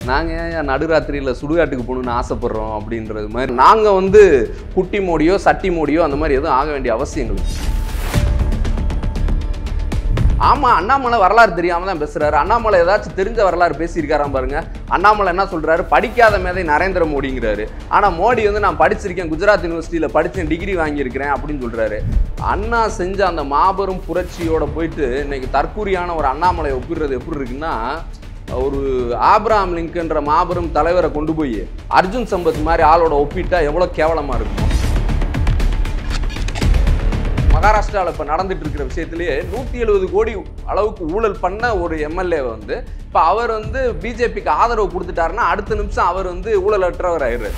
நாங்கள் ஏன் நடுராத்திரியில் சுடுகாட்டுக்கு போகணுன்னு ஆசைப்படுறோம் அப்படின்றது மாதிரி நாங்கள் வந்து குட்டி மோடியோ சட்டி மோடியோ அந்த மாதிரி எதுவும் ஆக வேண்டிய அவசியங்கள் இல்லை. ஆமாம் அண்ணாமலை வரலாறு தெரியாம தான் பேசுறாரு அண்ணாமலை ஏதாச்சும் தெரிஞ்ச வரலாறு பேசியிருக்காராம் பாருங்க அண்ணாமலை என்ன சொல்றாரு படிக்காத மேதை நரேந்திர மோடிங்கிறாரு ஆனால் மோடி வந்து நான் படிச்சிருக்கேன் குஜராத் யூனிவர்சிட்டியில் படித்தேன் டிகிரி வாங்கியிருக்கிறேன் அப்படின்னு சொல்றாரு அண்ணா செஞ்ச அந்த மாபெரும் புரட்சியோட போயிட்டு இன்னைக்கு தற்கூரியான ஒரு அண்ணாமலை ஒப்பிடுறது எப்படி இருக்குன்னா ஒரு ஆப்ரஹாம் லிங்கன்ற மாபெரும் தலைவரை கொண்டு போய் அர்ஜுன் சம்பத் மாதிரி ஆளோட ஒப்பிட்டா எவ்வளோ கேவலமா இருக்கும் மகாராஷ்டிராவில் இப்போ நடந்துட்டு இருக்கிற விஷயத்திலேயே நூற்றி எழுபது கோடி அளவுக்கு ஊழல் பண்ண ஒரு எம்எல்ஏ வந்து இப்போ அவர் வந்து பிஜேபிக்கு ஆதரவு கொடுத்துட்டாருன்னா அடுத்த நிமிஷம் அவர் வந்து ஊழலற்றவர் ஆயிடுறாரு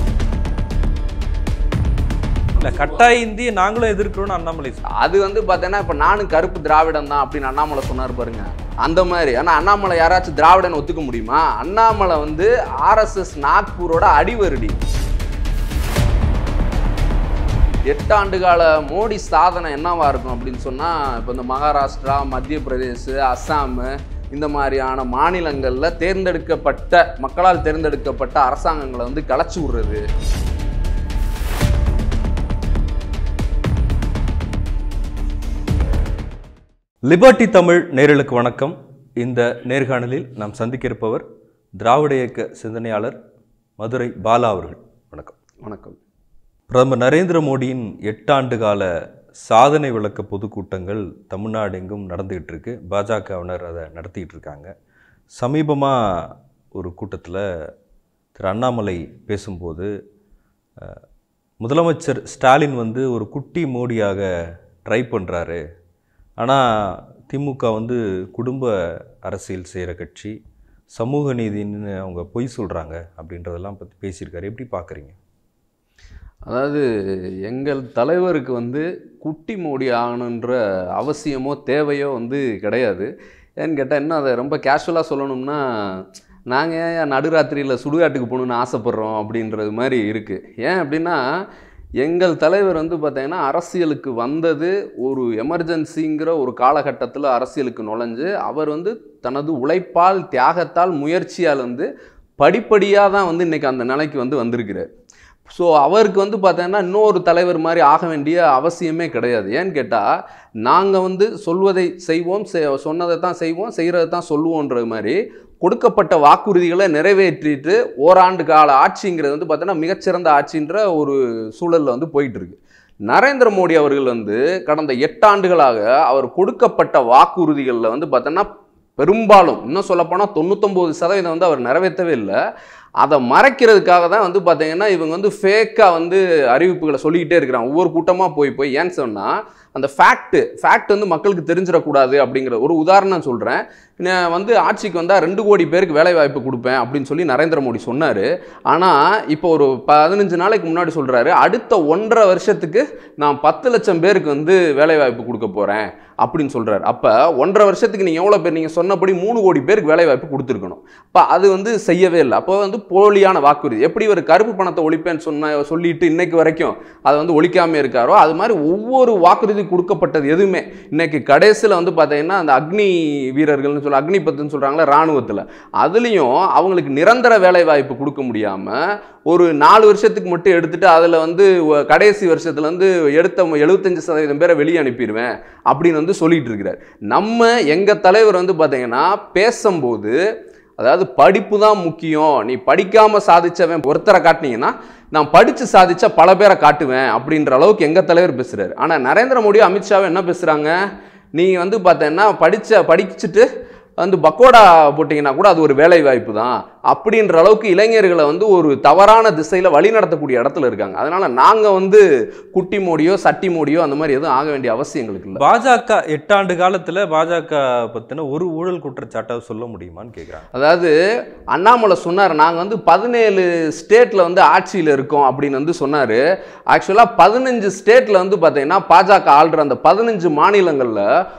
இல்ல கட்டாய இந்திய நாங்களும் எதிர்க்கிறோம்னு அண்ணாமலை சொல்றாரு. அது வந்து பார்த்தீங்கன்னா இப்போ நானும் கருப்பு திராவிடம் தான் அப்படின்னு அண்ணாமலை சொன்னார் பாருங்க அந்த மாதிரி ஆனால் அண்ணாமலை யாராச்சும் திராவிடன் ஒத்துக்க முடியுமா அண்ணாமலை வந்து ஆர்எஸ்எஸ் நாக்பூரோட அடிவருடி எட்டாண்டு கால மோடி சாதனை என்னவா இருக்கும் அப்படின்னு சொன்னால் இப்போ இந்த மகாராஷ்டிரா மத்திய பிரதேஷ் அஸ்ஸாம் இந்த மாதிரியான மாநிலங்களில் தேர்ந்தெடுக்கப்பட்ட மக்களால் தேர்ந்தெடுக்கப்பட்ட அரசாங்கங்களை வந்து கலைச்சி விடுறது லிபர்ட்டி தமிழ் நேயர்களுக்கு வணக்கம் இந்த நேர்காணலில் நாம் சந்திக்க இருப்பவர் திராவிட இயக்க சிந்தனையாளர் மதுரை பாலா அவர்கள் வணக்கம் வணக்கம் பிரதமர் நரேந்திர மோடியின் எட்டாண்டு கால சாதனை விளக்க பொதுக்கூட்டங்கள் தமிழ்நாடு எங்கும் நடந்துகிட்டு இருக்கு பாஜகவினர் அதை நடத்திட்டு இருக்காங்க சமீபமாக ஒரு கூட்டத்தில் திரு அண்ணாமலை பேசும்போது அஹ், முதலமைச்சர் ஸ்டாலின் வந்து ஒரு குட்டி மோடியாக ட்ரை பண்ணுறாரு ஆனால் திமுக வந்து குடும்ப அரசியல் செய்கிற கட்சி சமூக நீதின்னு அவங்க பொய் சொல்கிறாங்க அப்படின்றதெல்லாம் பற்றி பேசியிருக்காரு எப்படி பார்க்குறீங்க அதாவது எங்கள் தலைவருக்கு வந்து குட்டி மோடி ஆகணுன்ற அவசியமோ தேவையோ வந்து கிடையாது ஏன்னு கேட்டால் இன்னும் அதை ரொம்ப கேஷுவலாக சொல்லணும்னா நாங்கள் ஏன் நடுராத்திரியில் சுடுகாட்டுக்கு போகணுன்னு ஆசைப்படுறோம் அப்படின்றது மாதிரி இருக்குது ஏன் அப்படின்னா எங்கள் தலைவர் வந்து பார்த்தீங்கன்னா அரசியலுக்கு வந்தது ஒரு எமர்ஜென்சிங்கிற ஒரு காலகட்டத்தில் அரசியலுக்கு நுழைஞ்சு அவர் வந்து தனது உழைப்பால் தியாகத்தால் முயற்சியால் வந்து படிப்படியாக தான் வந்து இன்றைக்கி அந்த நிலைக்கு வந்து வந்திருக்கிறார் ஸோ அவருக்கு வந்து பார்த்தீங்கன்னா இன்னொரு தலைவர் மாதிரி ஆக வேண்டிய அவசியமே கிடையாது ஏன்னு கேட்டால் நாங்கள் வந்து சொல்வதை செய்வோம் செ- சொன்னதை தான் செய்வோம் செய்கிறதை தான் சொல்லுவோன்ற மாதிரி கொடுக்கப்பட்ட வாக்குறுதிகளை நிறைவேற்றிட்டு ஓராண்டு கால ஆட்சிங்கிறது வந்து பார்த்தீங்கன்னா மிகச்சிறந்த ஆட்சின்ற ஒரு சூழலில் வந்து போயிட்டு இருக்கு நரேந்திர மோடி அவர்கள் வந்து கடந்த எட்டாண்டுகளாக அவர் கொடுக்கப்பட்ட வாக்குறுதிகளில் வந்து பார்த்தோன்னா பெரும்பாலும் இன்னும் சொல்லப்போனால் தொண்ணூத்தொம்பது சதவீதம் வந்து அவர் நிறைவேற்றவே இல்லை அதை மறைக்கிறதுக்காக தான் வந்து பார்த்தீங்கன்னா இவங்க வந்து ஃபேக்காக வந்து அறிவிப்புகளை சொல்லிக்கிட்டே இருக்கிறாங்க ஒவ்வொரு கூட்டமாக போய் போய் ஏன்னு சொன்னால் அந்த ஃபேக்ட்டு ஃபேக்ட் வந்து மக்களுக்கு தெரிஞ்சிடக்கூடாது அப்படிங்கிற ஒரு உதாரணம் சொல்கிறேன் நான் வந்து ஆட்சிக்கு வந்தால் ரெண்டு கோடி பேருக்கு வேலை வாய்ப்பு கொடுப்பேன் அப்படின்னு சொல்லி நரேந்திர மோடி சொன்னார் ஆனால் இப்போ ஒரு பதினஞ்சு நாளைக்கு முன்னாடி சொல்கிறாரு அடுத்த ஒன்றரை வருஷத்துக்கு நான் பத்து லட்சம் பேருக்கு வந்து வேலை வாய்ப்பு கொடுக்க போகிறேன் அப்படின்னு சொல்கிறாரு அப்போ ஒன்றரை வருஷத்துக்கு நீங்கள் எவ்வளோ பேர் நீங்கள் சொன்னபடி மூணு கோடி பேருக்கு வேலை வாய்ப்பு கொடுத்துருக்கணும் அப்போ அது வந்து செய்யவே இல்லை அப்போ வந்து போலியான வாக்குறுதி எப்படி ஒரு கருப்பு பணத்தை ஒழிப்பேன்னு சொன்ன சொல்லிட்டு இன்னைக்கு வரைக்கும் அதை வந்து ஒழிக்காம இருக்காரோ அது மாதிரி ஒவ்வொரு வாக்குறுதி கொடுக்கப்பட்டது எதுவுமே இன்னைக்கு கடைசியில் வந்து பார்த்தீங்கன்னா அந்த அக்னி வீரர்கள்னு சொல்ல அக்னிபத்துன்னு சொல்கிறாங்களே இராணுவத்தில் அதுலேயும் அவங்களுக்கு நிரந்தர வேலை வாய்ப்பு கொடுக்க முடியாமல் ஒரு நாலு வருஷத்துக்கு மட்டும் எடுத்துட்டு அதில் வந்து ஒ- கடைசி வருஷத்துல வந்து எடுத்த எழுபத்தஞ்சு சதவீதம் பேரை வெளியே அனுப்பிடுவேன் அப்படின்னு வந்து சொல்லிட்டு இருக்கிறார் நம்ம எங்கள் தலைவர் வந்து பார்த்தீங்கன்னா பேசும்போது அதாவது படிப்பு தான் முக்கியம் நீ படிக்காம சாதிச்சவன் ஒருத்தரை காட்டினீங்கன்னா நான் படித்து சாதிச்ச பல பேரை காட்டுவேன் அப்படின்ற அளவுக்கு எங்கள் தலைவர் பேசுகிறாரு ஆனால் நரேந்திர மோடி அமித்ஷாவும் என்ன பேசுகிறாங்க நீங்கள் வந்து பார்த்தீங்கன்னா படித்த படிச்சுட்டு வந்து பக்கோடா போட்டிங்கன்னா கூட அது ஒரு வேலை வாய்ப்பு தான் அப்படின்ற அளவுக்கு இளைஞர்களை வந்து ஒரு தவறான திசையில் வழி நடத்தக்கூடிய இடத்துல இருக்காங்க அதனால நாங்கள் வந்து குட்டி மோடியோ சட்டி மோடியோ அந்த மாதிரி எதுவும் ஆக வேண்டிய அவசியம் எங்களுக்கு இல்லை பாஜக எட்டாண்டு காலத்துல பாஜக பத்தின ஒரு ஊழல் குற்றச்சாட்டை சொல்ல முடியுமான்னு கேக்குறாங்க அதாவது அண்ணாமலை சொன்னார் நாங்கள் வந்து பதினேழு ஸ்டேட்டில் வந்து ஆட்சியில் இருக்கோம் அப்படின்னு வந்து சொன்னார் ஆக்சுவலாக பதினஞ்சு ஸ்டேட்டில் வந்து பார்த்தீங்கன்னா பாஜக ஆள்ற அந்த பதினஞ்சு மாநிலங்களில்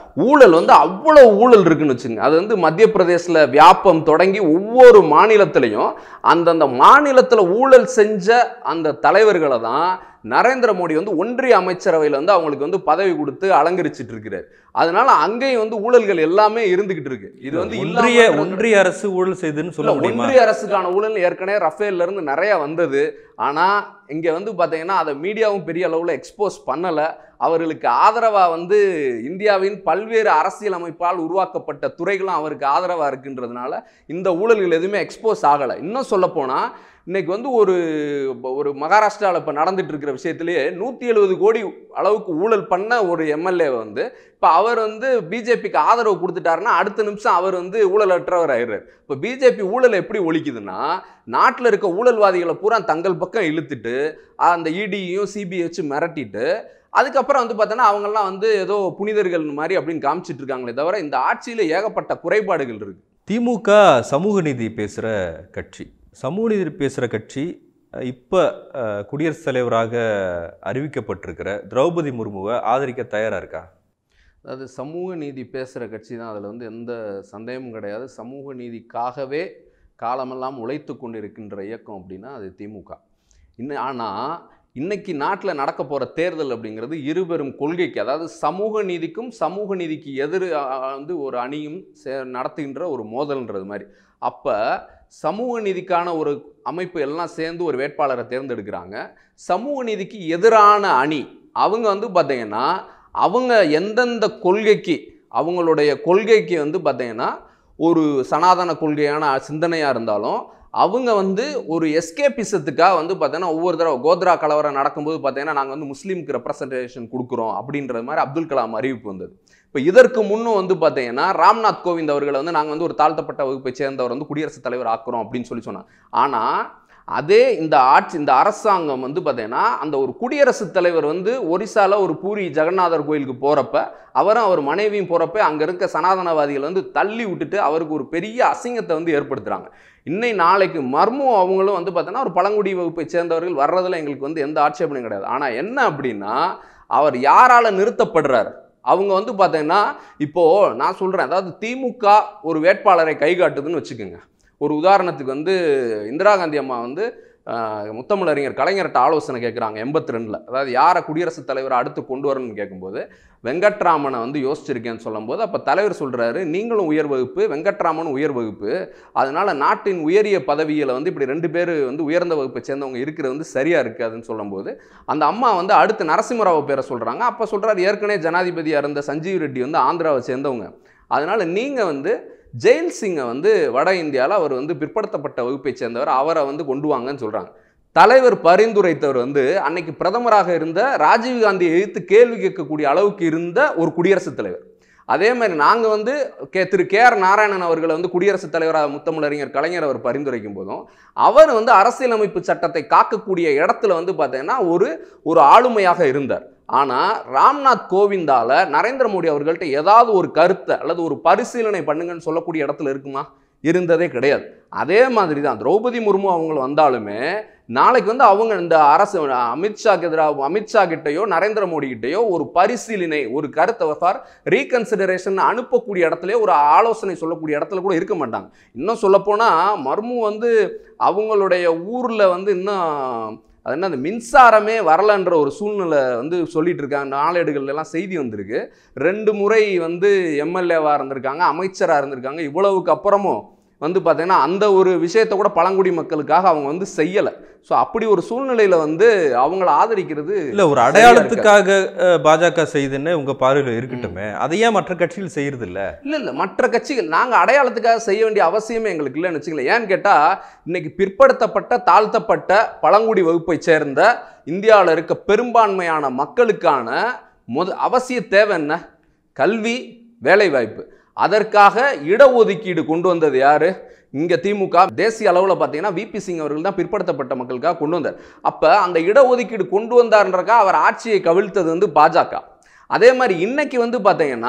ஊழல் வந்து அவ்வளோ ஊழல் இருக்குன்னு வச்சுங்க அது வந்து மத்திய பிரதேசில் வியாபம் தொடங்கி ஒவ்வொரு மாநிலத்திலையும் அந்தந்த மாநிலத்தில் ஊழல் செஞ்ச அந்த தலைவர்களை தான் நரேந்திர மோடி வந்து ஒன்றிய அமைச்சரவையில் வந்து அவங்களுக்கு வந்து பதவி கொடுத்து அலங்கரிச்சிட்டு இருக்கிறார் அதனால அங்கேயும் வந்து ஊழல்கள் எல்லாமே இருந்துகிட்டு இருக்கு இது வந்து இல்லாம ஒன்றிய இருக்கிறது ஒன்றிய அரசு ஊழல் செய்துன்னு சொல்ல இல்ல, முடியுமா ஒன்றிய அரசுக்கான ஊழல் ஏற்கனவே ரஃபேல்ல இருந்து நிறைய வந்தது ஆனா இங்க வந்து பாத்தீங்கன்னா அதை மீடியாவும் பெரிய அளவுல எக்ஸ்போஸ் பண்ணல அவர்களுக்கு ஆதரவா வந்து இந்தியாவின் பல்வேறு அரசியல் அமைப்பால் உருவாக்கப்பட்ட துறைகளும் அவருக்கு ஆதரவா இருக்குன்றதுனால இந்த ஊழல்கள் எதுவுமே எக்ஸ்போஸ் ஆகலை இன்னும் சொல்ல போனா இன்னைக்கு வந்து ஒரு ஒரு மகாராஷ்டிராவில் இப்போ நடந்துட்டு இருக்கிற விஷயத்திலேயே நூற்றி எழுபது கோடி அளவுக்கு ஊழல் பண்ண ஒரு எம்எல்ஏ வந்து இப்போ அவர் வந்து பிஜேபிக்கு ஆதரவு கொடுத்துட்டாருன்னா அடுத்த நிமிஷம் அவர் வந்து ஊழலற்றவர் ஆயிடுறாரு இப்போ பிஜேபி ஊழலை எப்படி ஒழிக்குதுன்னா நாட்டில் இருக்க ஊழல்வாதிகளை பூரா தங்கள் பக்கம் இழுத்துட்டு அந்த இடியையும் சிபிஐ வச்சு மிரட்டிட்டு அதுக்கப்புறம் வந்து பார்த்தோன்னா அவங்கெல்லாம் வந்து ஏதோ புனிதர்கள் மாதிரி அப்படின்னு காமிச்சிட்டு இருக்காங்களே தவிர இந்த ஆட்சியில் ஏகப்பட்ட குறைபாடுகள் இருக்கு திமுக சமூக நீதி பேசுகிற கட்சி சமூக நீதி பேசுகிற கட்சி இப்போ குடியரசுத் தலைவராக அறிவிக்கப்பட்டிருக்கிற திரௌபதி முர்முவை ஆதரிக்க தயாராக இருக்கா அதாவது சமூக நீதி பேசுகிற கட்சி தான் அதில் வந்து எந்த சந்தேகமும் கிடையாது சமூக நீதிக்காகவே காலமெல்லாம் உழைத்து கொண்டு இருக்கின்ற இயக்கம் அப்படின்னா அது திமுக இன்னும் ஆனால் இன்னைக்கு நாட்டில் நடக்க போகிற தேர்தல் அப்படிங்கிறது இருபெரும் கொள்கைக்கு அதாவது சமூக நீதிக்கும் சமூக நீதிக்கு எதிர் அ, அ, வந்து ஒரு அணியும் சே நடத்துகின்ற ஒரு மோதல்ன்றது மாதிரி அப்போ சமூக நீதிக்கான ஒரு அமைப்பு எல்லாம் சேர்ந்து ஒரு வேட்பாளரை தேர்ந்தெடுக்கிறாங்க சமூக நீதிக்கு எதிரான அணி அவங்க வந்து பார்த்தீங்கன்னா அவங்க எந்தெந்த கொள்கைக்கு அவங்களுடைய கொள்கைக்கு வந்து பார்த்தீங்கன்னா ஒரு சனாதன கொள்கையான சிந்தனையாக இருந்தாலும் அவங்க வந்து ஒரு எஸ்கேபிசத்துக்காக வந்து பார்த்தீங்கன்னா ஒவ்வொரு தடவை கோத்ரா கலவரம் நடக்கும்போது பார்த்தீங்கன்னா நாங்கள் வந்து முஸ்லீமுக்கு ரெப்ரசன்டேஷன் கொடுக்குறோம் அப்படின்ற மாதிரி அப்துல் கலாம் அறிவிப்பு வந்தது இப்போ இதற்கு முன்னும் வந்து பார்த்தீங்கன்னா ராம்நாத் கோவிந்த் அவர்களை வந்து நாங்கள் வந்து ஒரு தாழ்த்தப்பட்ட வகுப்பை சேர்ந்தவர் வந்து குடியரசுத் தலைவர் ஆக்குறோம் அப்படின்னு சொல்லி சொன்னாங்க ஆனால் அதே இந்த ஆட்சி இந்த அரசாங்கம் வந்து பார்த்தீங்கன்னா அந்த ஒரு குடியரசுத் தலைவர் வந்து ஒரிசால ஒரு பூரி ஜெகநாதர் கோயிலுக்கு போகிறப்ப அவரும் அவர் மனைவியும் போகிறப்ப அங்கே இருக்க சனாதனவாதிகள் வந்து தள்ளி விட்டுட்டு அவருக்கு ஒரு பெரிய அசிங்கத்தை வந்து ஏற்படுத்துகிறாங்க இன்னை நாளைக்கு மர்மு அவங்களும் வந்து பார்த்தீங்கன்னா ஒரு பழங்குடி வகுப்பை சேர்ந்தவர்கள் வர்றதுல எங்களுக்கு வந்து எந்த ஆட்சேபனையும் கிடையாது ஆனால் என்ன அப்படின்னா அவர் யாரால நிறுத்தப்படுறார் அவங்க வந்து பார்த்தீங்கன்னா இப்போ நான் சொல்கிறேன் அதாவது திமுக ஒரு வேட்பாளரை கை காட்டுதுன்னு வச்சுக்கோங்க ஒரு உதாரணத்துக்கு வந்து இந்திரா காந்தி அம்மா வந்து ஆஹ், முத்தமிழறிஞர் கலைஞர்கிட்ட ஆலோசனை கேட்குறாங்க எண்பத்தி ரெண்டில் அதாவது யாரை குடியரசுத் தலைவர் அடுத்து கொண்டு வரணும்னு கேட்கும்போது வெங்கட்ராமனை வந்து யோசிச்சிருக்கேன்னு சொல்லும்போது அப்போ தலைவர் சொல்கிறாரு நீங்களும் உயர் வகுப்பு வெங்கட்ராமனும் உயர் வகுப்பு அதனால நாட்டின் உயரிய பதவியில் வந்து இப்படி ரெண்டு பேர் வந்து உயர்ந்த வகுப்பை சேர்ந்தவங்க இருக்கிறது வந்து சரியாக இருக்காதுன்னு சொல்லும்போது அந்த அம்மா வந்து அடுத்து நரசிம்மராவ் பேரை சொல்கிறாங்க அப்போ சொல்கிறாரு ஏற்கனவே ஜனாதிபதியாக இருந்த சஞ்சீவ் ரெட்டி வந்து ஆந்திராவை சேர்ந்தவங்க அதனால் நீங்கள் வந்து ஜெயில் சிங்கை வந்து வட இந்தியாவில் அவர் வந்து பிற்படுத்தப்பட்ட வகுப்பை சேர்ந்தவர் அவரை வந்து கொண்டு வாங்கன்னு சொல்கிறாங்க தலைவர் பரிந்துரைத்தவர் வந்து அன்னைக்கு பிரதமராக இருந்த ராஜீவ் காந்தியை எதிர்த்து கேள்வி கேட்கக்கூடிய அளவுக்கு இருந்த ஒரு குடியரசுத் தலைவர் அதே மாதிரி நாங்கள் வந்து கே திரு கே ஆர் நாராயணன் அவர்களை வந்து குடியரசுத் தலைவராக முத்தமிழறிஞர் கலைஞர் அவர் பரிந்துரைக்கும் போதும் அவர் வந்து அரசியலமைப்பு சட்டத்தை காக்கக்கூடிய இடத்துல வந்து பார்த்தீங்கன்னா ஒரு ஒரு ஆளுமையாக இருந்தார் ஆனால் ராம்நாத் கோவிந்தால நரேந்திர மோடி அவர்கள்ட்ட ஏதாவது ஒரு கருத்தை அல்லது ஒரு பரிசீலனை பண்ணுங்கன்னு சொல்லக்கூடிய இடத்துல இருக்குமா இருந்ததே கிடையாது அதே மாதிரி தான் திரௌபதி முர்மு அவங்க வந்தாலுமே நாளைக்கு வந்து அவங்க இந்த அரசு அமித்ஷாக்கு எதிராக அமித்ஷா கிட்டயோ நரேந்திர மோடி கிட்டயோ ஒரு பரிசீலனை ஒரு கருத்தை ஃபார் ரீகன்சிடரேஷன் அனுப்பக்கூடிய இடத்துல ஒரு ஆலோசனை சொல்லக்கூடிய இடத்துல கூட இருக்க மாட்டாங்க இன்னும் சொல்லப்போனால் மர்மு வந்து அவங்களுடைய ஊரில் வந்து இன்னும் அது என்ன அந்த மின்சாரமே வரலன்ற ஒரு சூழ்நிலை வந்து சொல்லிட்டு இருக்காங்க நாளேடுகள்ல எல்லாம் செய்தி வந்திருக்கு ரெண்டு முறை வந்து எம்எல்ஏவாக இருந்திருக்காங்க அமைச்சராக இருந்திருக்காங்க இவ்வளவுக்கு அப்புறமும் வந்து பார்த்தீங்கன்னா அந்த ஒரு விஷயத்தை கூட பழங்குடி மக்களுக்காக அவங்க வந்து செய்யலை ஸோ அப்படி ஒரு சூழ்நிலையில் வந்து அவங்கள ஆதரிக்கிறது இல்ல ஒரு சரியா அடையாளத்துக்காக அஹ், பாஜக செய்துன்னு உங்க பார்வையில் இருக்கட்டுமே அதை ஏன் மற்ற கட்சிகள் செய்யறது இல்ல இல்லை இல்லை மற்ற கட்சிகள் நாங்கள் அடையாளத்துக்காக செய்ய வேண்டிய அவசியமே எங்களுக்கு இல்லைன்னு வச்சுங்களேன் ஏன்னு கேட்டால் இன்னைக்கு பிற்படுத்தப்பட்ட தாழ்த்தப்பட்ட பழங்குடி வகுப்பை சேர்ந்த இந்தியாவில் இருக்க பெரும்பான்மையான மக்களுக்கான முத அவசிய தேவை என்ன கல்வி வேலைவாய்ப்பு அதற்காக இடஒதுக்கீடு கொண்டு வந்தது யாரு இங்க திமுக தேசிய அளவில் பார்த்தீங்கன்னா விபி சிங் அவர்கள் தான் பிற்படுத்தப்பட்ட மக்களுக்காக கொண்டு வந்தார் அப்போ அந்த இடஒதுக்கீடு கொண்டு வந்தார்ன்றக்கா அவர் ஆட்சியை கவிழ்த்தது வந்து பாஜக அதே மாதிரி இன்னைக்கு வந்து பார்த்தீங்கன்னா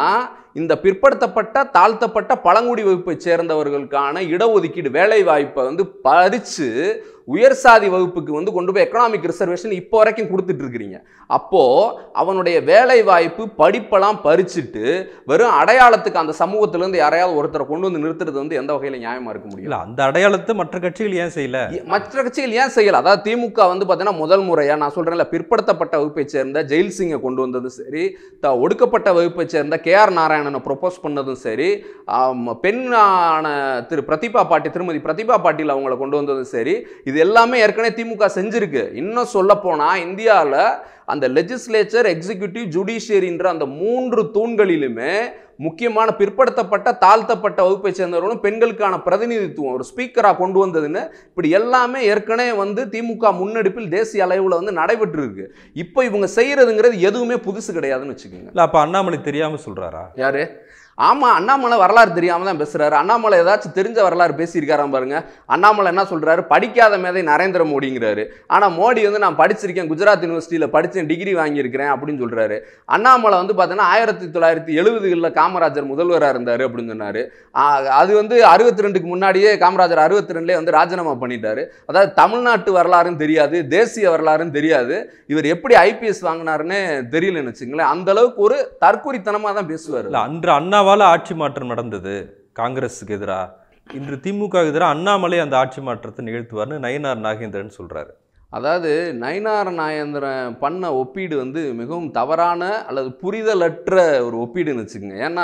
இந்த பிற்படுத்தப்பட்ட தாழ்த்தப்பட்ட பழங்குடி வகுப்பை சேர்ந்தவர்களுக்கான இடஒதுக்கீடு வேலை வாய்ப்பை வந்து பறித்து உயர் சாதி வகுப்புக்கு வந்து கொண்டு போய் எக்கனாமிக் ரிசர்வேஷன் இப்போ வரைக்கும் கொடுத்துட்டு இருக்கிறீங்க அப்போ அவனுடைய வேலை வாய்ப்பு படிப்பெல்லாம் பறிச்சுட்டு வெறும் அடையாளத்துக்கு அந்த சமூகத்திலேருந்து யாரையாவது ஒருத்தரை கொண்டு வந்து நிறுத்துறது வந்து எந்த வகையில் நியாயமா இருக்க முடியும் இல்ல அந்த அடையாளத்தை மற்ற கட்சிகள் ஏன் செய்யல மற்ற கட்சிகள் ஏன் செய்யல அதாவது திமுக வந்து பார்த்தீங்கன்னா முதல் முறையா நான் சொல்றேன்ல பிற்படுத்தப்பட்ட வகுப்பை சேர்ந்த ஜெயில் சிங்கை கொண்டு வந்ததும் சரி த- ஒடுக்கப்பட்ட வகுப்பை சேர்ந்த கே ஆர் நாராயணனை ப்ரொபோஸ் பண்ணதும் சரி ஆம், பெண்ணான திரு பிரதிபா பாட்டி திருமதி பிரதிபா பாட்டில் அவங்கள கொண்டு வந்ததும் சரி இது எல்லாமே ஏற்கனவே திமுக செஞ்சிருக்கு இன்னும் சொல்ல போனா இந்தியாவில் அந்த லெஜிஸ்லேச்சர் எக்ஸிக்யூட்டிவ் ஜுடிஷியரின்ற அந்த மூன்று தூண்களிலுமே முக்கியமான பிற்படுத்தப்பட்ட தாழ்த்தப்பட்ட வகுப்பை சேர்ந்தவர்களும் பெண்களுக்கான பிரதிநிதித்துவம் ஒரு ஸ்பீக்கராக கொண்டு வந்ததுன்னு இப்படி எல்லாமே ஏற்கனவே வந்து திமுக முன்னெடுப்பில் தேசிய அளவில் வந்து நடைபெற்று இருக்கு இப்போ இவங்க செய்யறதுங்கிறது எதுவுமே புதுசு கிடையாதுன்னு வச்சுக்கோங்க இல்ல அப்ப அண்ணாமலை தெரியாம சொல்றாரா யாரு ஆமா அண்ணாமலை வரலாறு தெரியாம தான் பேசுறாரு அண்ணாமலை ஏதாச்சும் தெரிஞ்ச வரலாறு பேசியிருக்காராம் பாருங்க அண்ணாமலை என்ன சொல்றாரு படிக்காத மேதை நரேந்திர மோடிங்கிறாரு ஆனா மோடி வந்து நான் படிச்சிருக்கேன் குஜராத் யூனிவர்சிட்டியில படிச்சேன் டிகிரி வாங்கியிருக்கிறேன் அப்படின்னு சொல்றாரு அண்ணாமலை வந்து பார்த்தீங்கன்னா ஆயிரத்தி தொள்ளாயிரத்தி எழுபதுகளில் காமராஜர் முதல்வராக இருந்தாரு அப்படின்னு சொன்னாரு ஆ, அது வந்து அறுபத்தி ரெண்டுக்கு முன்னாடியே காமராஜர் அறுபத்தி ரெண்டுலேயே வந்து ராஜினாமா பண்ணிட்டாரு அதாவது தமிழ்நாட்டு வரலாறுன்னு தெரியாது தேசிய வரலாறுன்னு தெரியாது இவர் எப்படி ஐபிஎஸ் வாங்கினாருன்னு தெரியலன்னு வச்சுங்களேன் அந்த அளவுக்கு ஒரு தற்குறித்தனமா தான் பேசுவார் இல்ல அன்று அண்ணாவால ஆட்சி மாற்றம் நடந்தது காங்கிரஸுக்கு எதிரா இன்று திமுக எதிராக அண்ணாமலை அந்த ஆட்சி மாற்றத்தை நிகழ்த்துவார்னு நயினார் நாகேந்திரன் சொல்றாரு அதாவது நயினார நாயந்திரன் பண்ண ஒப்பீடு வந்து மிகவும் தவறான அல்லது புரிதலற்ற ஒரு ஒப்பீடுன்னு வச்சுக்கோங்க ஏன்னா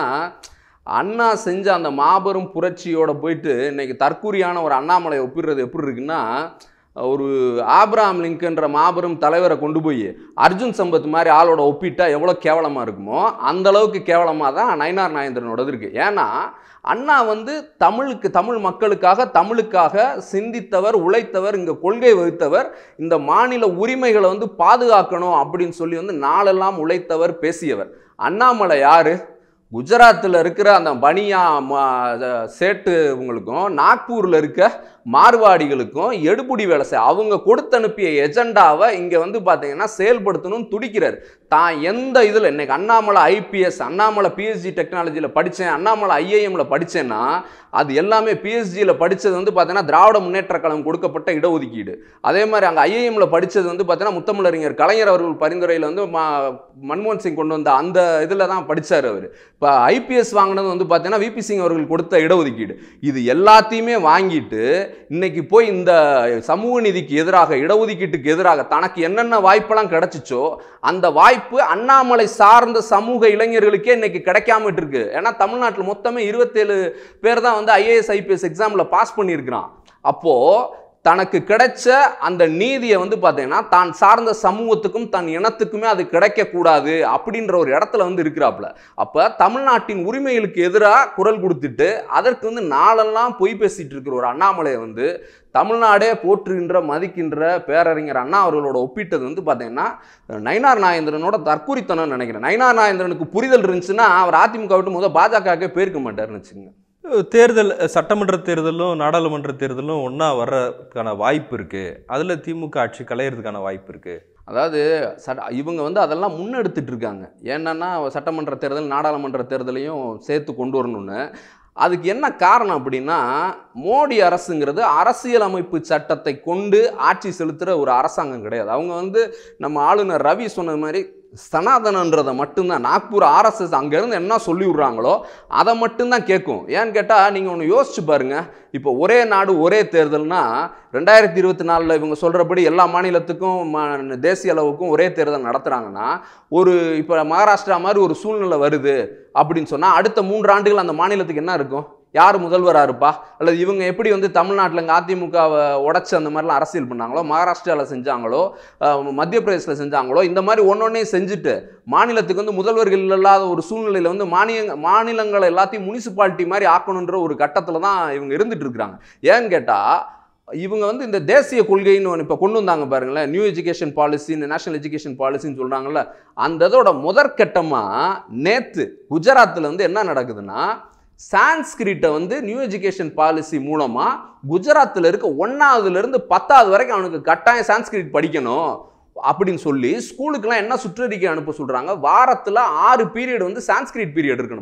அண்ணா செஞ்ச அந்த மாபெரும் புரட்சியோட போயிட்டு இன்னைக்கு தற்கூரியான ஒரு அண்ணாமலை ஒப்பிடுறது எப்படி இருக்குன்னா ஒரு ஆப்ரஹாம் லிங்கன்ற மாபெரும் தலைவரை கொண்டு போய் அர்ஜுன் சம்பத் மாதிரி ஆளோட ஒப்பிட்டா எவ்வளோ கேவலமாக இருக்குமோ அந்த அளவுக்கு கேவலமாக தான் நயினார் நாயந்திரனோடது இருக்கு ஏன்னா அண்ணா வந்து தமிழுக்கு தமிழ் மக்களுக்காக தமிழுக்காக சிந்தித்தவர் உழைத்தவர் இங்கே கொள்கை வகுத்தவர் இந்த மாநில உரிமைகளை வந்து பாதுகாக்கணும் அப்படின்னு சொல்லி வந்து நாளெல்லாம் உழைத்தவர் பேசியவர் அண்ணாமலை யாரு குஜராத்தில் இருக்கிற அந்த பனியா மா- அத- சேட்டுவங்களுக்கும் நாக்பூரில் இருக்க மார்வாடிகளுக்கும் எடுபுடி வேலை செய் அவங்க கொடுத்து அனுப்பிய எஜெண்டாவை இங்கே வந்து பார்த்தீங்கன்னா செயல்படுத்தணும்னு துடிக்கிறார் தான் எந்த இதில் இன்னைக்கு அண்ணாமலை ஐபிஎஸ் அண்ணாமலை பிஎஸ்ஜி டெக்னாலஜியில் படித்தேன் அண்ணாமலை ஐஏஎம்ல படித்தேன்னா அது எல்லாமே பிஎஸ்ஜியில் படித்தது வந்து பார்த்தீங்கன்னா திராவிட முன்னேற்ற கழகம் கொடுக்கப்பட்ட இடஒதுக்கீடு அதே மாதிரி அங்கே ஐஏஎம்ல படித்தது வந்து பார்த்தீங்கன்னா முத்தமிழறிஞர் கலைஞர் அவர்கள் பரிந்துரையில் வந்து மா- மன்மோகன் சிங் கொண்டு வந்த அந்த இதில் தான் படிச்சார் அவர் இப்போ ஐபிஎஸ் வாங்கினது வந்து பார்த்தீங்கன்னா விபி சிங் அவர்கள் கொடுத்த இடஒதுக்கீடு இது எல்லாத்தையுமே வாங்கிட்டு இன்னைக்கு போய் இந்த சமூக நீதிக்கு எதிராக இடஒதுக்கீட்டுக்கு எதிராக தனக்கு என்னென்ன வாய்ப்பெல்லாம் கிடைச்சிச்சோ அந்த வாய்ப்பு அண்ணாமலை சார்ந்த சமூக இளைஞர்களுக்கே இன்னைக்கு கிடைக்காம இருக்கு ஏன்னா தமிழ்நாட்டில் மொத்தமே இருபத்தேழு பேர் தான் வந்து ஐஏஎஸ் ஐபிஎஸ் எக்ஸாமில் பாஸ் பண்ணியிருக்கிறான் அப்போ தனக்கு கிடைச்ச அந்த நீதியை வந்து பார்த்தீங்கன்னா தான் சார்ந்த சமூகத்துக்கும் தன் இனத்துக்குமே அது கிடைக்கக்கூடாது அப்படின்ற ஒரு இடத்துல வந்து இருக்கிறாப்புல அப்போ தமிழ்நாட்டின் உரிமைகளுக்கு எதிராக குரல் கொடுத்துட்டு அதற்கு வந்து நாளெல்லாம் பொய் பேசிட்டு இருக்கிற ஒரு அண்ணாமலையை வந்து தமிழ்நாடே போற்றுகின்ற மதிக்கின்ற பேரறிஞர் அண்ணா அவர்களோட ஒப்பிட்டது வந்து பார்த்தீங்கன்னா நயினார் நாயந்திரனோட தற்குறித்தனம் நினைக்கிறேன் நயினார் நாயந்திரனுக்கு புரிதல் இருந்துச்சுன்னா அவர் அதிமுக விட்டு முதல் பாஜகவே போயிருக்க மாட்டாருன்னு வச்சுங்க தேர்தல் சட்டமன்ற தேர்தலும் நாடாளுமன்ற தேர்தலும் ஒன்றா வர்றதுக்கான வாய்ப்பு இருக்கு அதில் திமுக ஆட்சி கலையிறதுக்கான வாய்ப்பு இருக்கு அதாவது சட்ட இவங்க வந்து அதெல்லாம் முன்னெடுத்துட்டு இருக்காங்க ஏன்னா சட்டமன்ற தேர்தல் நாடாளுமன்ற தேர்தலையும் சேர்த்து கொண்டு வரணும்னு அதுக்கு என்ன காரணம் அப்படின்னா மோடி அரசுங்கிறது அரசியலமைப்பு சட்டத்தை கொண்டு ஆட்சி செலுத்துகிற ஒரு அரசாங்கம் கிடையாது அவங்க வந்து நம்ம ஆளுநர் ரவி சொன்ன மாதிரி சனாதனன்றதை மட்டும்தான் நாக்பூர் ஆர்எஸ்எஸ் அங்கேருந்து என்ன சொல்லி விட்றாங்களோ அதை மட்டும்தான் கேட்கும் ஏன்னு கேட்டால் நீங்கள் ஒன்று யோசிச்சு பாருங்க இப்போ ஒரே நாடு ஒரே தேர்தல்னா ரெண்டாயிரத்தி இருபத்தி நாலில் இவங்க சொல்கிறபடி எல்லா மாநிலத்துக்கும் ம- தேசிய அளவுக்கும் ஒரே தேர்தல் நடத்துகிறாங்கன்னா ஒரு இப்போ மகாராஷ்டிரா மாதிரி ஒரு சூழ்நிலை வருது அப்படின்னு சொன்னால் அடுத்த மூன்று ஆண்டுகள் அந்த மாநிலத்துக்கு என்ன இருக்கும் யார் முதல்வராக இருப்பா அல்லது இவங்க எப்படி வந்து தமிழ்நாட்டில் இங்கே அதிமுகவை உடச்சி அந்த மாதிரிலாம் அரசியல் பண்ணாங்களோ மகாராஷ்டிராவில் செஞ்சாங்களோ அஹ், மத்திய பிரதேசத்தில் செஞ்சாங்களோ இந்த மாதிரி ஒன்னொன்னையும் செஞ்சுட்டு மாநிலத்துக்கு வந்து முதல்வர்கள் இல்லாத ஒரு சூழ்நிலையில் வந்து மாநில மாநிலங்களை எல்லாத்தையும் முனிசிபாலிட்டி மாதிரி ஆக்கணுன்ற ஒரு கட்டத்தில் தான் இவங்க இருந்துட்டு இருக்கிறாங்க ஏன்னு கேட்டால் இவங்க வந்து இந்த தேசிய கொள்கைன்னு ஒன்று இப்போ கொண்டு வந்தாங்க பாருங்களேன் நியூ எஜுகேஷன் பாலிசி இந்த நேஷனல் எஜுகேஷன் பாலிசின்னு சொல்கிறாங்கல்ல அந்த இதோட முதற்கட்டமாக நேற்று குஜராத்தில் வந்து என்ன நடக்குதுன்னா சான்ஸ்கிரிட்டை வந்து நியூ எஜுகேஷன் பாலிசி மூலமாக குஜராத்தில் இருக்க ஒன்றாவதுலேருந்து பத்தாவது வரைக்கும் அவனுக்கு கட்டாயம் சான்ஸ்கிரிட் படிக்கணும் அப்படின்னு சொல்லி ஸ்கூலுக்கெல்லாம் என்ன சுற்றறிக்கை அனுப்ப சொல்கிறாங்க வாரத்தில் ஆறு பீரியட் வந்து சான்ஸ்கிரிட் பீரியட் இருக்கணுமா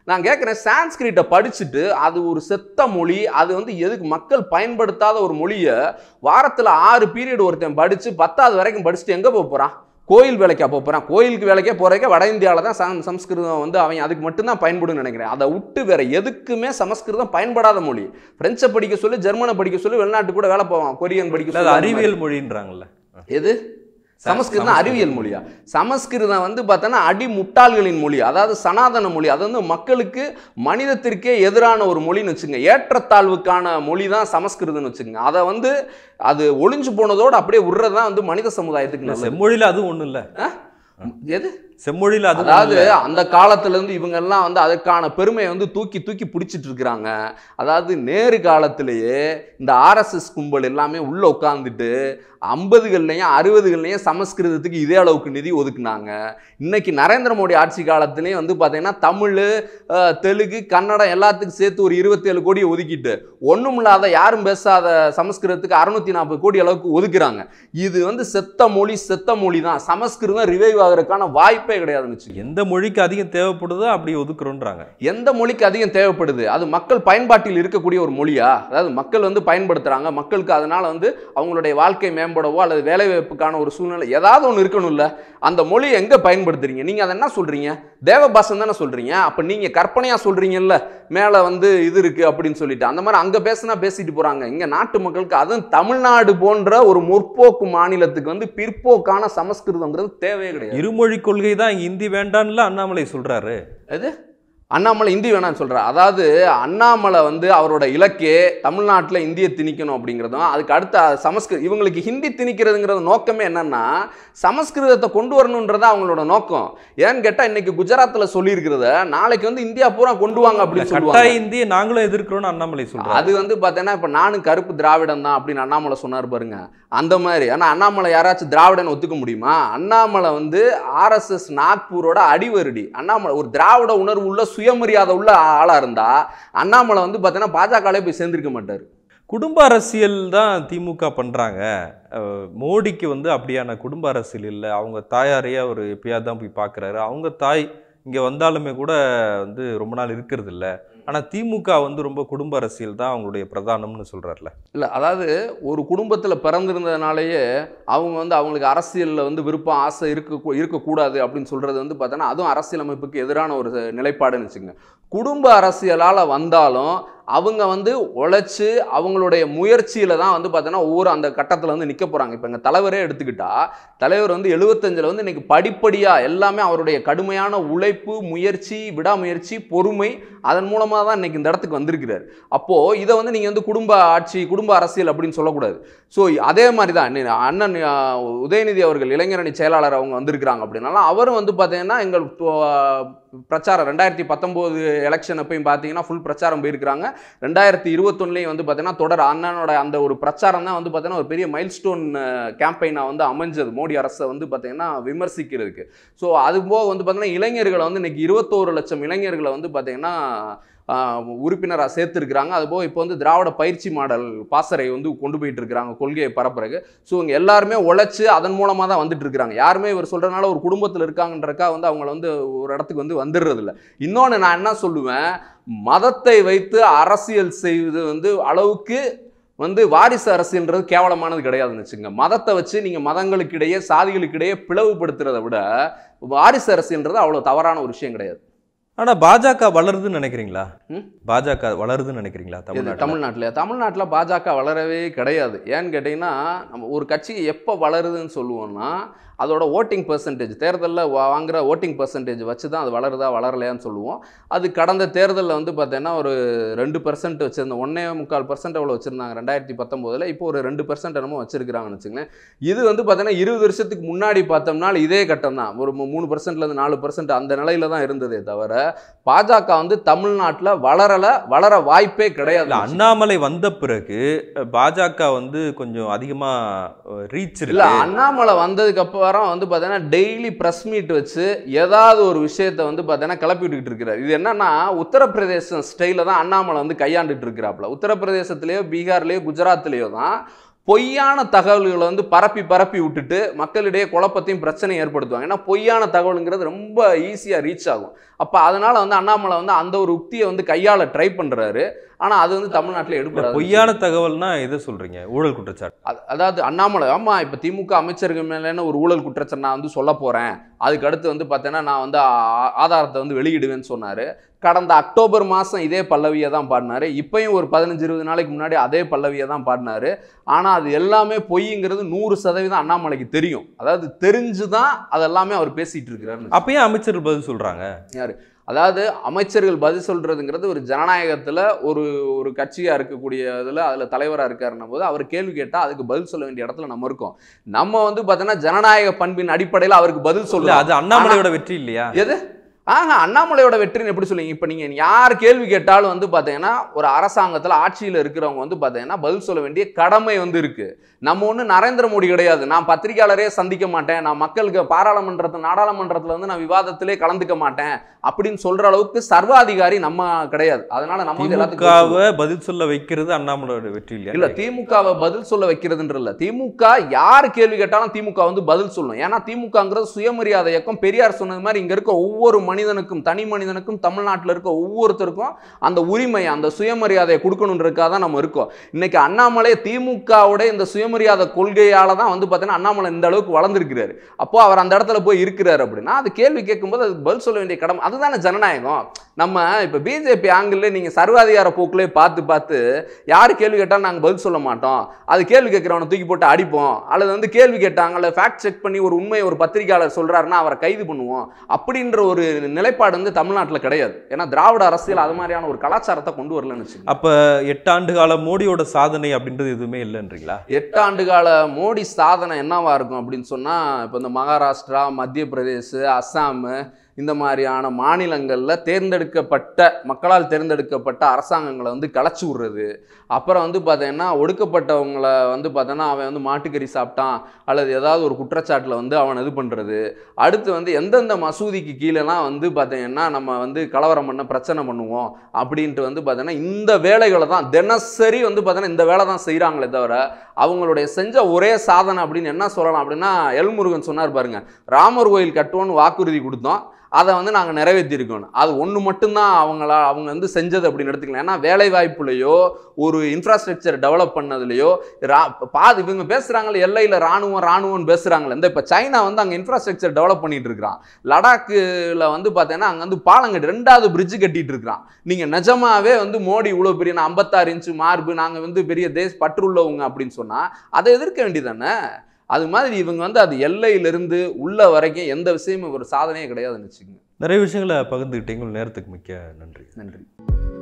நான் கேட்குறேன் சான்ஸ்கிரிட்டை படிச்சுட்டு அது ஒரு செத்த மொழி அது வந்து எதுக்கு மக்கள் பயன்படுத்தாத ஒரு மொழியை வாரத்தில் ஆறு பீரியட் ஒருத்தன் படித்து பத்தாவது வரைக்கும் படிச்சுட்டு எங்கே போக போகிறான் கோயில் வேலைக்கா போக போகிறான் கோயிலுக்கு வேலைக்கே போகிறக்கே வட இந்தியாவில் தான் சம் சம்ஸ்கிருதம் வந்து அவன் அதுக்கு மட்டும்தான் பயன்படுன்னு நினைக்கிறேன் அதை விட்டு வேற எதுக்குமே சமஸ்கிருதம் பயன்படாத மொழி பிரெஞ்சை படிக்க சொல்லி ஜெர்மனை படிக்க சொல்லி வெளிநாட்டு கூட வேலை போவான் கொரியன் படிக்க இல்ல, அது சொல்லி அந்த மாதிரி. அறிவியல் மொழின்றாங்கல்ல எது சமஸ்கிருதம் அறிவியல் மொழியா சமஸ்கிருதம் வந்து பார்த்தோன்னா அடி முட்டாள்களின் மொழி அதாவது சனாதன மொழி அது வந்து மக்களுக்கு மனிதத்திற்கே எதிரான ஒரு மொழின்னு வச்சுங்க ஏற்றத்தாழ்வுக்கான மொழி தான் சமஸ்கிருதம்னு வச்சுங்க அதை வந்து அது ஒளிஞ்சு போனதோடு அப்படியே விடுறது தான் வந்து மனித சமுதாயத்துக்கு இல்ல, நல்லது செம்மொழியில அதுவும் ஒண்ணும் இல்ல எது செம்மொழியில அது அதாவது அந்த காலத்துல இருந்து இவங்க எல்லாம் வந்து அதற்கான பெருமையை வந்து தூக்கி தூக்கி பிடிச்சிட்டு இருக்கிறாங்க அதாவது நேரு காலத்திலேயே இந்த ஆர்எஸ்எஸ் கும்பல் எல்லாமே உள்ள உட்காந்துட்டு ஐம்பதுகள்லையும் அறுபதுகள்லையும் சமஸ்கிருதத்துக்கு இதே அளவுக்கு நிதி ஒதுக்குனாங்க இன்னைக்கு நரேந்திர மோடி ஆட்சி காலத்துலேயும் வந்து பார்த்தீங்கன்னா தமிழ் அஹ், தெலுங்கு கன்னடம் எல்லாத்துக்கும் சேர்த்து ஒரு இருபத்தேழு கோடியை ஒதுக்கிட்டு ஒன்றும் இல்லாத யாரும் பேசாத சமஸ்கிருதத்துக்கு அறுநூத்தி நாற்பது கோடி அளவுக்கு ஒதுக்குறாங்க இது வந்து செத்த மொழி செத்த மொழி தான் சமஸ்கிருதம் ரிவைவ் ஆகிறதுக்கான வாய்ப்பே கிடையாதுன்னு வச்சுக்கோங்க. எந்த மொழிக்கு அதிகம் தேவைப்படுதோ அப்படி ஒதுக்குறோன்றாங்க எந்த மொழிக்கு அதிகம் தேவைப்படுது அது மக்கள் பயன்பாட்டில் இருக்கக்கூடிய ஒரு மொழியா அதாவது மக்கள் வந்து பயன்படுத்துறாங்க மக்களுக்கு அதனால வந்து அவங்களுடைய வாழ்க்கை மேம்படவோ அல்லது வேலைவாய்ப்புக்கான ஒரு சூழ்நிலை ஏதாவது ஒன்று இருக்கணும்ல அந்த மொழி எங்க பயன்படுத்துறீங்க நீங்க அதை என்ன சொல்றீங்க தேவபாசம் தானே சொல்றீங்க அப்ப நீங்க கற்பனையா சொல்றீங்கல்ல மேல வந்து இது இருக்கு அப்படின்னு சொல்லிட்டு அந்த மாதிரி அங்க பேசினா பேசிட்டு போறாங்க இங்க நாட்டு மக்களுக்கு அதுவும் தமிழ்நாடு போன்ற ஒரு முற்போக்கு மாநிலத்துக்கு வந்து பிற்போக்கான சமஸ்கிருதம்ங்கிறது தேவையே கிடையாது இருமொழி கொள்கை தான் இங்க இந்தி வேண்டான்ல அண்ணாமலை சொல்றாரு எது அண்ணாமலை இந்தி வேணாம்னு சொல்கிறார் அதாவது அண்ணாமலை வந்து அவரோட இலக்கே தமிழ்நாட்டில் இந்தியை திணிக்கணும் அப்படிங்கிறதும் அதுக்கு அடுத்த சமஸ்கிரு இவங்களுக்கு ஹிந்தி திணிக்கிறதுங்கிறது நோக்கமே என்னன்னா சமஸ்கிருதத்தை கொண்டு வரணுன்றதா அவங்களோட நோக்கம் ஏன்னு கேட்டால் இன்னைக்கு குஜராத்தில் சொல்லியிருக்கிறத நாளைக்கு வந்து இந்தியா பூரா கொண்டு வாங்க அப்படின்னு சொல்லுவாங்க கட்டாய இந்தியை நாங்களும் எதிர்க்கிறோம்னு அண்ணாமலை சொல்றாரு அது வந்து பார்த்தீங்கன்னா இப்போ நானும் கருப்பு திராவிடம் தான் அப்படின்னு அண்ணாமலை சொன்னார் பாருங்க அந்த மாதிரி ஆனால் அண்ணாமலை யாராச்சும் திராவிடன் ஒத்துக்க முடியுமா அண்ணாமலை வந்து ஆர்எஸ்எஸ் நாக்பூரோட அடிவருடி அண்ணாமலை ஒரு திராவிட உணர்வு உள்ள சுயமரியாதை உள்ள ஆளாக இருந்தா அண்ணாமலை வந்து பார்த்தீங்கன்னா பாஜகலே போய் சேர்ந்திருக்க மாட்டார் குடும்ப அரசியல் தான் திமுக பண்றாங்க அஹ் மோடிக்கு வந்து அப்படியான குடும்ப அரசியல் இல்லை அவங்க தாயாரையே அவர் எப்பயாவது தான் போய் பார்க்குறாரு அவங்க தாய் இங்கே வந்தாலுமே கூட வந்து ரொம்ப நாள் இருக்கிறது இல்லை ஆனால் திமுக வந்து ரொம்ப குடும்ப அரசியல் தான் அவங்களுடைய பிரதானம்னு சொல்றாருல இல்லை அதாவது ஒரு குடும்பத்தில் பிறந்திருந்ததுனாலேயே அவங்க வந்து அவங்களுக்கு அரசியலில் வந்து விருப்பம் ஆசை இருக்க இருக்கக்கூடாது அப்படின்னு சொல்கிறது வந்து பார்த்தோன்னா அதுவும் அரசியலமைப்புக்கு எதிரான ஒரு நிலைப்பாடுன்னு வச்சுங்க குடும்ப அரசியலால் வந்தாலும் அவங்க வந்து உழைச்சி அவங்களுடைய முயற்சியில் தான் வந்து பார்த்தோன்னா ஒவ்வொரு அந்த கட்டத்தில் வந்து நிற்க போகிறாங்க இப்போ எங்கள் தலைவரே எடுத்துக்கிட்டா தலைவர் வந்து எழுபத்தஞ்சில் வந்து இன்னைக்கு படிப்படியாக எல்லாமே அவருடைய கடுமையான உழைப்பு முயற்சி விடாமுயற்சி பொறுமை அதன் மூலமாக தான் இன்னைக்கு இந்த இடத்துக்கு வந்திருக்கிறார் அப்போது இதை வந்து நீங்கள் வந்து குடும்ப ஆட்சி குடும்ப அரசியல் அப்படின்னு சொல்லக்கூடாது ஸோ அதே மாதிரி தான் இன்னி அண்ணன் ஆ, உதயநிதி அவர்கள் இளைஞரணி செயலாளர் அவங்க வந்திருக்கிறாங்க அப்படின்னாலும் அவரும் வந்து பார்த்தீங்கன்னா எங்கள் தொ- பிரச்சாரம் ரெண்டாயிரத்தி பத்தொம்போது எலெக்ஷன் அப்பயும் பார்த்தீங்கன்னா ஃபுல் பிரச்சாரம் போயிருக்கிறாங்க ரெண்டாயிரத்தி இருபத்தொன்னுலையும் வந்து பார்த்தீங்கன்னா தொடர் அண்ணனோட அந்த ஒரு பிரச்சாரம் தான் வந்து பார்த்தீங்கன்னா ஒரு பெரிய மைல்ஸ்டோன் கேம்பெயினாக வந்து அமைஞ்சது மோடி அரசை வந்து பார்த்தீங்கன்னா விமர்சிக்கிறதுக்கு ஸோ அது போக வந்து பார்த்தீங்கன்னா இளைஞர்களை வந்து இன்னைக்கு இருபத்தோரு லட்சம் இளைஞர்களை வந்து பார்த்தீங்கன்னா உறுப்பினராக சேர்த்துருக்குறாங்க அதுபோக இப்போ வந்து திராவிட பயிற்சி மாடல் பாசறை வந்து கொண்டு போயிட்டு இருக்கிறாங்க கொள்கையை பரப்புறக்கு ஸோ இவங்க எல்லாருமே உழைச்சு அதன் மூலமாக தான் வந்துட்டு இருக்கிறாங்க யாருமே இவர் சொல்கிறனால ஒரு குடும்பத்தில் இருக்காங்கன்றக்கா வந்து அவங்கள வந்து ஒரு இடத்துக்கு வந்து வந்துடுறது இல்லை இன்னொன்று நான் என்ன சொல்லுவேன் மதத்தை வைத்து அரசியல் செய்வது வந்து அளவுக்கு வந்து வாரிசு அரசியல்ன்றது கேவலமானது கிடையாதுன்னு வச்சுங்க மதத்தை வச்சு நீங்கள் மதங்களுக்கிடையே சாதிகளுக்கிடையே பிளவுபடுத்துறதை விட வாரிசு அரசியல்ன்றது அவ்வளோ தவறான ஒரு விஷயம் கிடையாது ஆனால் பாஜக வளருதுன்னு நினைக்கிறீங்களா ம்? பாஜக வளருதுன்னு நினைக்கிறீங்களா இது தமிழ்நாட்டில் தமிழ்நாட்டில் தமிழ்நாட்டில் பாஜக வளரவே கிடையாது ஏன்னு கேட்டிங்கன்னா நம்ம ஒரு கட்சி எப்போ வளருதுன்னு சொல்லுவோம்னா அதோட ஓட்டிங் பர்சன்டேஜ் தேர்தலில் வாங்குற ஓட்டிங் பர்சன்டேஜ் வச்சு தான் அது வளருதா வளரலையான்னு சொல்லுவோம் அது கடந்த தேர்தலில் வந்து பார்த்தீங்கன்னா ஒரு ரெண்டு பர்சன்ட் வச்சுருந்தோம் ஒன்றே முக்கால் பர்சன்ட் எவ்வளோ வச்சுருந்தாங்க ரெண்டாயிரத்தி பத்தொம்போதில் இப்போ ஒரு ரெண்டு பர்சன்ட் என்னமோ வச்சுருக்கிறாங்கன்னு வச்சுங்களேன் இது வந்து பார்த்தீங்கன்னா இருபது வருஷத்துக்கு முன்னாடி பார்த்தோம்னா இதே கட்டம் தான் ஒரு மூ- மூணு பர்சன்ட்லேருந்து நாலு பர்சன்ட் அந்த நிலையில தான் இருந்ததே தவிர பாஜக வந்து தமிழ்நாட்டில் வளரலை வளர வாய்ப்பே இல்ல கிடையாது அண்ணாமலை வந்த பிறகு அஹ், பாஜக வந்து கொஞ்சம் அதிகமா ரீச் இல்ல இருக்கு அண்ணாமலை வந்ததுக்கு அப்புறம் வந்து பார்த்தீங்கன்னா டெய்லி ப்ரெஸ் மீட் வச்சு ஏதாவது ஒரு விஷயத்தை வந்து பார்த்தீங்கன்னா கிளப்பி விட்டுக்கிட்டு இருக்கிறார் இது என்னன்னா உத்தரப்பிரதேசம் ஸ்டைல தான் அண்ணாமலை வந்து கையாண்டுட்டு இருக்கிறாப்புல உத்தரப்பிரதேசத்திலேயோ பீகார்லேயோ குஜராத்லேயோ தான் பொய்யான தகவல்களை வந்து பரப்பி பரப்பி விட்டுட்டு மக்களிடையே குழப்பத்தையும் பிரச்சனையும் ஏற்படுத்துவாங்க ஏன்னா பொய்யான தகவலுங்கிறது ரொம்ப ஈஸியாக ரீச் ஆகும் அப்போ அதனால வந்து அண்ணாமலை வந்து அந்த ஒரு உக்தியை வந்து கையாள ட்ரை பண்ணுறாரு ஆனால் அது வந்து தமிழ்நாட்டில் இல்ல, எடுப்படாது பொய்யான தகவல்னா எதை சொல்றீங்க ஊழல் குற்றச்சாட்டு அது- அதாவது அண்ணாமலை ஆமா இப்போ திமுக அமைச்சர்கள் மேலேன்னு ஒரு ஊழல் குற்றச்சாட்டு நான் வந்து சொல்ல போறேன் அதுக்கு அடுத்து வந்து பார்த்தேன்னா நான் வந்து ஆ- ஆதாரத்தை வந்து வெளியிடுவேன்னு சொன்னாரு கடந்த அக்டோபர் மாதம் இதே பல்லவியை தான் பாடினாரு இப்பயும் ஒரு பதினஞ்சு இருபது நாளைக்கு முன்னாடி அதே பல்லவியை தான் பாடினாரு ஆனால் அது எல்லாமே பொய்ங்கிறது நூறு சதவீதம் அண்ணாமலைக்கு தெரியும் அதாவது தெரிஞ்சு தான் அதெல்லாமே அவர் பேசிட்டு இருக்கிறாரு அப்பயே அமைச்சர்கள் பதில் சொல்றாங்க அதாவது அமைச்சர்கள் பதில் சொல்றதுங்கிறது ஒரு ஜனநாயகத்தில் ஒரு ஒரு கட்சியாக இருக்கக்கூடிய இதில் அதில் தலைவராக இருக்காருன்னும் போது அவர் கேள்வி கேட்டால் அதுக்கு பதில் சொல்ல வேண்டிய இடத்துல நம்ம இருக்கோம் நம்ம வந்து பார்த்தோன்னா ஜனநாயக பண்பின் அடிப்படையில் அவருக்கு பதில் இல்ல சொல்ல அது அண்ணாமலையோட வெற்றி இல்லையா எது ஆஹா அண்ணாமலையோட வெற்றின்னு எப்படி சொல்லுவீங்க இப்போ நீங்கள் யார் கேள்வி கேட்டாலும் வந்து பார்த்தீங்கன்னா ஒரு அரசாங்கத்தில் ஆட்சியில் இருக்கிறவங்க வந்து பார்த்தீங்கன்னா பதில் சொல்ல வேண்டிய கடமை வந்து இருக்கு நம்ம ஒன்றும் நரேந்திர மோடி கிடையாது நான் பத்திரிகையாளரே சந்திக்க மாட்டேன் நான் மக்களுக்கு பாராளுமன்றத்தில் நாடாளுமன்றத்தில் வந்து நான் விவாதத்திலே கலந்துக்க மாட்டேன் அப்படின்னு சொல்ற அளவுக்கு சர்வாதிகாரி நம்ம கிடையாது அதனால நம்ம வந்து எல்லாத்துக்கும் பதில் திமுகவை பதில் சொல்ல வைக்கிறது அண்ணாமலையோட வெற்றி இல்லையா இல்ல திமுகவை பதில் சொல்ல வைக்கிறதுன்ற இல்ல திமுக யார் கேள்வி கேட்டாலும் திமுக வந்து பதில் சொல்லணும் ஏன்னா திமுகங்கிறது சுயமரியாதை இயக்கம் பெரியார் சொன்னது மாதிரி இங்க இருக்க ஒவ்வொரு மனிதனுக்கும் தனி மனிதனுக்கும் தமிழ்நாட்டில் இருக்க ஒவ்வொருத்தருக்கும் அந்த உரிமை அந்த சுயமரியாதையை கொடுக்கணுன்றதுக்காக தான் நம்ம இருக்கோம் இன்னைக்கு அண்ணாமலை திமுகவோட இந்த சுயமரியாதை கொள்கையால தான் வந்து பார்த்தீங்கன்னா அண்ணாமலை இந்த அளவுக்கு வளர்ந்துருக்கிறாரு அப்போ அவர் அந்த இடத்துல போய் இருக்கிறாரு அப்படின்னா அது கேள்வி கேட்கும்போது அதுக்கு பதில் சொல்ல வேண்டிய கடமை அதுதானே ஜனநாயகம் நம்ம இப்போ பிஜேபி ஆங்கிள் நீங்கள் சர்வாதிகார போக்குலே பார்த்து பார்த்து யார் கேள்வி கேட்டாலும் நாங்கள் பதில் சொல்ல மாட்டோம் அது கேள்வி கேட்குறவனை தூக்கி போட்டு அடிப்போம் அல்லது வந்து கேள்வி கேட்டாங்க அல்லது ஃபேக்ட் செக் பண்ணி ஒரு உண்மையை ஒரு பத்திரிகையாளர் சொல்கிறாருன்னா அவரை கைது பண்ணுவோம் அப்படின்ற ஒரு நிலைப்பாடு வந்து தமிழ்நாட்டில் கிடையாது ஏன்னா திராவிட அரசியல் அது மாதிரியான ஒரு கலாச்சாரத்தை கொண்டு வரலன்னு வச்சுக்கோங்க அப்ப எட்டாண்டு கால மோடியோட சாதனை அப்படின்றது எதுவுமே இல்லைன்றீங்களா எட்டாண்டு கால மோடி சாதனை என்னவா இருக்கும் அப்படின்னு சொன்னால் இப்போ இந்த மகாராஷ்டிரா மத்திய பிரதேஷ் அஸ்ஸாம் இந்த மாதிரியான மாநிலங்களில் தேர்ந்தெடுக்கப்பட்ட மக்களால் தேர்ந்தெடுக்கப்பட்ட அரசாங்கங்களை வந்து கலைச்சி விடுறது அப்புறம் வந்து பார்த்தீங்கன்னா ஒடுக்கப்பட்டவங்களை வந்து பார்த்தோன்னா அவன் வந்து மாட்டுக்கறி சாப்பிட்டான் அல்லது ஏதாவது ஒரு குற்றச்சாட்டில் வந்து அவன் இது பண்ணுறது அடுத்து வந்து எந்தெந்த மசூதிக்கு கீழேலாம் வந்து பார்த்தீங்கன்னா நம்ம வந்து கலவரம் பண்ண பிரச்சனை பண்ணுவோம் அப்படின்ட்டு வந்து பார்த்தீங்கன்னா இந்த வேலைகளை தான் தினசரி வந்து பார்த்தீங்கன்னா இந்த வேலை தான் செய்கிறாங்களே தவிர அவங்களுடைய செஞ்ச ஒரே சாதனை அப்படின்னு என்ன சொல்லலாம் அப்படின்னா எல்முருகன் சொன்னார் பாருங்க ராமர் கோயில் கட்டுவோன்னு வாக்குறுதி கொடுத்தோம் அதை வந்து நாங்கள் நிறைவேற்றிருக்கோம் அது ஒன்று மட்டும்தான் அவங்களா அவங்க வந்து செஞ்சது அப்படின்னு எடுத்துக்கலாம் ஏன்னா வேலை வாய்ப்புலையோ ஒரு இன்ஃப்ராஸ்ட்ரக்சர் டெவலப் பண்ணதுலையோ ரா பாது இவங்க பேசுகிறாங்களே எல்லையில் ராணுவம் ராணுவம்னு பேசுகிறாங்களே இந்த இப்போ சைனா வந்து அங்கே இன்ஃப்ராஸ்ட்ரக்சர் டெவலப் பண்ணிட்டு இருக்கிறான் லடாக்கில் வந்து பார்த்தீங்கன்னா அங்கே வந்து பாலங்கட்டி ரெண்டாவது பிரிட்ஜ் கட்டிட்டு இருக்கிறான் நீங்கள் நிஜமாவே வந்து மோடி இவ்வளோ பெரிய நான் ஐம்பத்தாறு இன்ச்சு மார்பு நாங்கள் வந்து பெரிய தேச பற்றுள்ளவங்க அப்படின்னு சொன்னால் அதை எதிர்க்க வேண்டியதானே அது மாதிரி இவங்க வந்து அது எல்லையிலிருந்து உள்ள வரைக்கும் எந்த விஷயமும் ஒரு சாதனையே கிடையாதுன்னு வச்சுக்கோங்க நிறைய விஷயங்களை பகிர்ந்துக்கிட்டீங்க உங்கள் நேரத்துக்கு மிக்க நன்றி நன்றி